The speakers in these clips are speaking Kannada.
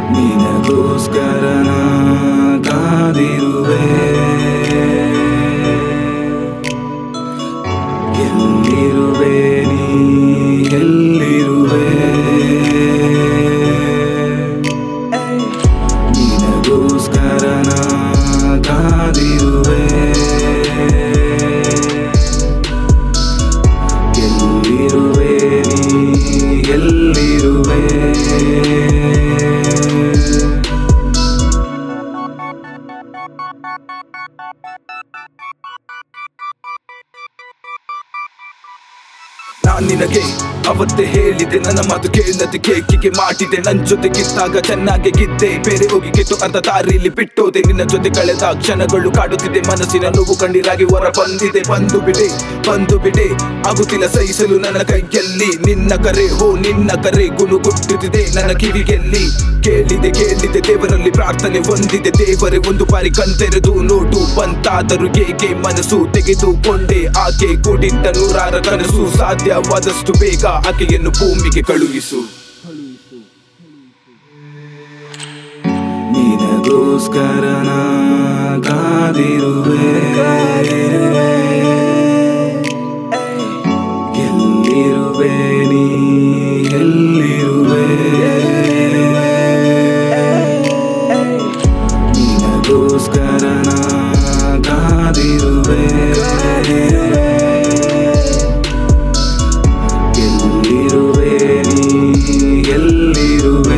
ನಿನಗೋಸ್ಕರ ನಾ ಕಾದಿರುವೆ ಎಲ್ಲಿರುವೆ ನೀ ಎಲ್ಲಿರುವೆ ನಿನಗೋಸ್ಕರ ನಾ ಕಾದಿರುವೆ ಎಲ್ಲಿರುವೆ ನೀ ಎಲ್ಲಿರುವೆ ನಾನ್ ನಿನಗೆ ಅವತ್ತೇ ಹೇಳಿದೆ ನನ್ನ ಮಾತು ಕೇಳದೆ ಕೇಕಿಗೆ ಮಾಡಿದೆ ನನ್ ಜೊತೆ ಗಿದ್ದಾಗ ಚೆನ್ನಾಗಿ ಗಿದ್ದೆ ಬೇರೆ ಹೋಗಿ ಗೆದ್ದು ಅರ್ಧ ದಾರಿಲಿ ಬಿಟ್ಟೋದೆ ನಿನ್ನ ಜೊತೆ ಕಳೆದ ಕ್ಷಣಗಳು ಕಾಡುತ್ತಿದೆ ಮನಸ್ಸಿನ ನೋವು ಕಣ್ಣೀರಾಗಿ ಹೊರ ಬಂದಿದೆ ಬಂದು ಬಿಡೆ ಬಂದು ಬಿಡೆ ಆಗುತ್ತಿಲ್ಲ ಸಹಿಸಲು ನನ್ನ ಕೈಯಲ್ಲಿ ನಿನ್ನ ಕರೆ ಹೋ ನಿನ್ನ ಕರೆ ಗುನುಗುಟ್ಟುತ್ತಿದೆ ನನ್ನ ಕಿವಿಗೆಲ್ಲಿ ಕೇಳಿದೆ ಕೇಳಿದೆ ದೇವರಲ್ಲಿ ಪ್ರಾರ್ಥನೆ ಹೊಂದಿದೆ ದೇವರೇ ಒಂದು ಬಾರಿ ಕಣ್ತೆರೆದು ನೋಡು ಬಂತಾದರೂ ಏಕೆ ಮನಸ್ಸು ತೆಗೆದುಕೊಂಡೆ ಆಕೆ ಕೂಡಿಟ್ಟ ನೂರಾರ ಕನಸು ಸಾಧ್ಯವಾದಷ್ಟು ಬೇಗ ಆಕೆಯನ್ನು ಭೂಮಿಗೆ ಕಳುಹಿಸು ನಿನಗೋಸ್ಕರ ನಾ ಕಾದಿರುವೆ ಎಲ್ಲಿರುವೆ ನೀ ಎಲ್ಲಿರುವೆ ನಿನಗೋಸ್ಕರ ನಾ ಕಾದಿರುವೆ ಎಲ್ಲಿರುವೆ ನೀ ಎಲ್ಲಿರುವೆ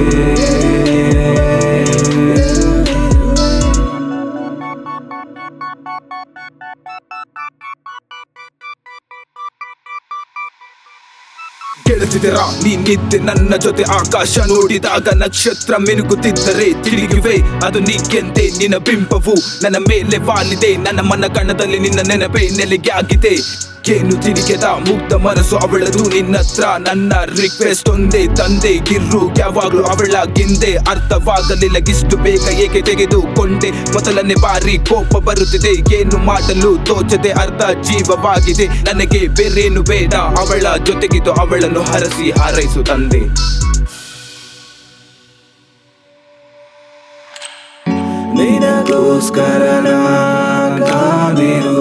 ಗೆಳತಿದರ ನೀನಿದ್ದೆ ನನ್ನ ಜೊತೆ ಆಕಾಶ ನೋಡಿದಾಗ ನಕ್ಷತ್ರ ಮಿನುಗುತ್ತಿದ್ದರೆ ತಿಳಿಯುವೆ ಅದು ನೀಗೆಂದೆ ನಿನ್ನ ಬಿಂಬವು ನನ್ನ ಮೇಲೆ ವಾಲಿದೆ ನನ್ನ ಮನ ಕಣ್ಣದಲ್ಲಿ ನಿನ್ನ ನೆನಪೇ ನೆಲೆಗೆ ಆಗಿದೆ ಏನು ತಿರುಗೆದ ಮುಗ್ಧ ಮನಸ್ಸು ಅವಳದು ನಿನ್ನತ್ರ ನನ್ನ ರಿಕ್ವೆಸ್ಟ್ ಒಂದೇ ತಂದೆ ಗಿರ್ರು ಯಾವಾಗ್ಲೂ ಅವಳ ಗಿಂದೆ ಅರ್ಥವಾಗಲಿಲ್ಲ ಇಷ್ಟು ಬೇಗ ಏಕೆ ತೆಗೆದುಕೊಂಡೆ ಮೊದಲನೇ ಬಾರಿ ಕೋಪ ಬರುತ್ತಿದೆ ಏನು ಮಾಡಲು ತೋಚದೆ ಅರ್ಧ ಜೀವವಾಗಿದೆ ನನಗೆ ಬೇರೇನು ಬೇಡ ಅವಳ ಜೊತೆಗಿದ್ದು ಅವಳನ್ನು ಹರಸಿ ಹಾರೈಸು ತಂದೆ ನಿನಗೋಸ್ಕರ ನಾ ಕಾದಿರುವೆ